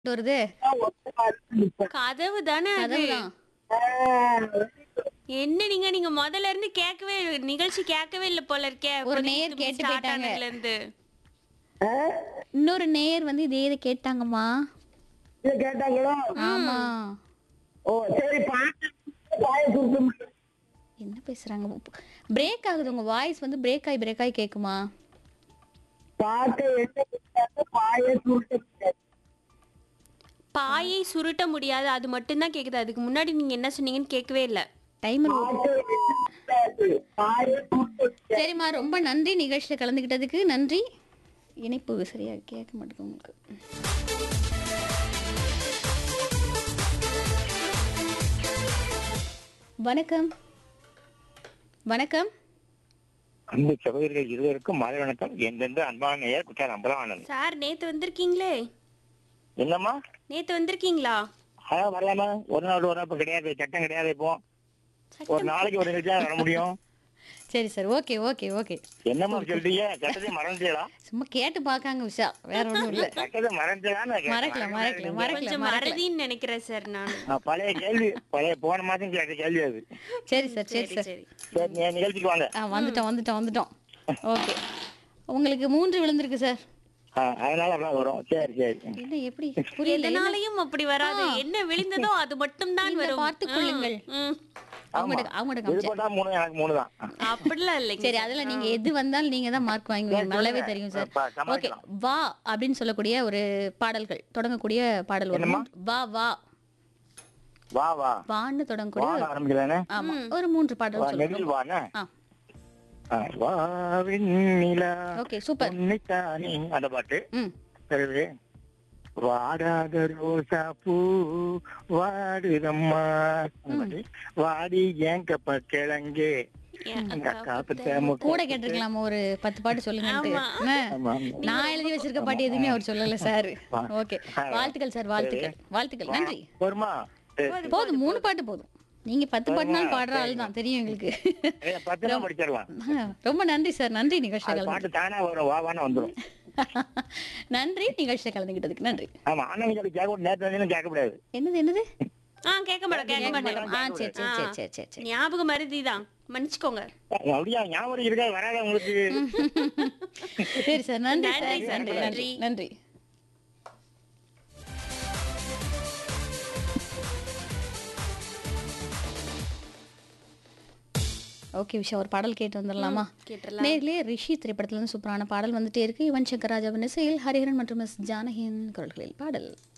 வருது கதவு தானே அது கதவுதான் என்ன நீங்க நீங்க முதல்ல இருந்து கேட்கவே நிகழ்ச்சி கேட்கவே இல்ல போல இருக்கே ஒரு இப்ப நேயர் நீங்க கேட்டு start போயிட்டாங்க. ஆனதுல இருந்து இன்னொரு நேயர் வந்து இதே இதை கேட்டாங்கம்மா இது கேட்டாங்களோ ஆமா ஓ சரி பாட்டு பாய சுருக்கம் என்ன பேசுறாங்க பிரேக் ஆகுது உங்க வாய்ஸ் வந்து பிரேக் ஆகி பிரேக் ஆகி கேக்குமா பாட்டை என்ன கேட்டாங்க பாய சுருக்கம் பாயை சுருட்ட முடியாது அது மட்டும்தான் கேக்குது அதுக்கு முன்னாடி நீங்க என்ன சொன்னீங்கன்னு கேட்கவே இல்ல டைமர் பாட்டை என்ன கேட்டாங்க பாய சுருக்கம் சரிம்மா ரொம்ப நன்றி நிகழ்ச்சியில் கலந்துக்கிட்டதுக்கு நன்றி இணைப்பு சரியா கேட்க மாட்டேங்குது உங்களுக்கு வணக்கம் வணக்கம் அன்பு சகோதரிகள் இருவருக்கும் மாலை வணக்கம் எந்தெந்த அன்பான நேயர் குற்றாலம் அம்பலவானன் சார் நேத்து வந்திருக்கீங்களே என்னம்மா நேத்து வந்திருக்கீங்களா அதான் வரலாமா ஒரு நாள் ஒரு நாள் இப்ப கிடையாது சட்டம் கிடையாது இப்போ ஒரு நாளைக்கு ஒரு நிகழ்ச்சி தான் வர முடியும் சரி சார் ஓகே ஓகே ஓகே என்னம்மா சொல்றீங்க சட்டத்தை மறந்துட்டீங்களா சும்மா கேட்டு பார்க்காங்க விஷா வேற ஒன்றும் இல்லை சட்டத்தை மறந்துட்டீங்களான்னு நான் கேட்டேன். மறக்கல மறக்கல மறக்கல கொஞ்சம் மறக்கல மறதின்னு நினைக்கிறேன் சார் நான் ஆ, பழைய கேள்வி பழைய போன மாசம் கேட்ட கேள்வி அது சரி சார் சரி சரி சார் சரி சரி நீ நிகழ்ச்சிக்கு வாங்க ஆ வந்துட்டோம் வந்துட்டோம் வந்துட்டோம் ஓகே உங்களுக்கு மூன்று விழுந்திருக்கு சார் ஆ, அதனால அப்படிலாம் வரும் சரி சரி என்ன எப்படி புரியல என்ன? எதனாலையும் அப்படி வராது என்ன விழுந்ததோ அது மட்டும் தான் இந்த வரும் பார்த்துக் கொள்ளுங்கள். ம், ம். அவங்கள்ட்ட அவங்கள்ட்ட இது காமிச்சேன் போட்டா மூணு எனக்கு மூணு தான் அப்படிலாம் இல்லைங்க சரி அதுல நீங்க எது வந்தாலும் நீங்க தான் மார்க் வாங்குவீங்க சரி, நல்லாவே சொல்லுங்க. தெரியும் சார் அப்ப ஓகே சமாளிக்கலாம். வா அப்படின்னு சொல்லக்கூடிய ஒரு பாடல்கள் தொடங்கக்கூடிய பாடல் ஒரு என்னம்மா? மூன்று- வா வா வா வா வான்னு தொடங்கக்கூடிய வான்னு ஆரம்பிக்கலானே ஆமா ஒரு மூன்று பாடல் வா, சொல்லுங்க நெகிழ் வாண்ணே ஆ ஆ, வா வெண்ணிலா ஓகே சூப்பர் உன்னைத்தானே அந்த பாட்டு ம் சரி வாடாத ரோசா பூ வாடுதம்மா அந்த பாட்டு. வாடி ஏன் கப்ப கிழங்கு அந்த காப்பத்த முட்டை. கூட கேட்டிருக்கலாமா ஒரு பத்து பாட்டு சொல்லுங்கன்ட்டு ஆமா. என்ன? ஆமா. நான் எழுதி வச்சிருக்க பாட்டு எதுவுமே அவர் சொல்லல சார் வா. ஓகே வாழ்த்துக்கள் சார் வாழ்த்துக்கள் வாழ்த்துக்கள் நன்றி போருமா சரி. போதும் மூணு பாட்டு போதும் நீங்க பத்து பாட்டுனாலும் பாடுற ஆள் தான் தெரியும் எங்களுக்கு ஏ, பத்து நாள் படிச்சிடலாம் ரொம்ப நன்றி சார் நன்றி நிகழ்ச்சியில் அது கலந்து பாட்டு தானே வரும் வா வான்னு வந்துரும் நன்றி நிகழ்ச்சியில் கலந்துக்கிட்டதுக்கு நன்றி ஆமா ஆனா சொல்லி கேட்க நேற்று வந்தீங்கன்னா கேட்க கூடாது என்னது என்னது ஆ கேட்க மாட்டேன் கேட்க மாட்டேன் ஆ சரி சரி சரி சரி சரி சரி ஞாபக மருதி தான் மன்னிச்சுக்கோங்க அப்படியா ஞாபகம் இருக்கா வராத உங்களுக்கு சரி சார் நன்றி நன்றி சார் சார், நன்றி நன்றி நன்றி ஓகே விஷயம் ஒரு பாடல் கேட்டு வந்துடலாமா கேட்டுடலாம் நேர்லயே ரிஷி திரைப்படத்துல இருந்து சூப்பரான பாடல் வந்துட்டே இருக்கு யுவன் சங்கர் ராஜாவின் இசையில் ஹரிஹரன் மற்றும் எஸ் ஜானகியின் குரல்களில் பாடல்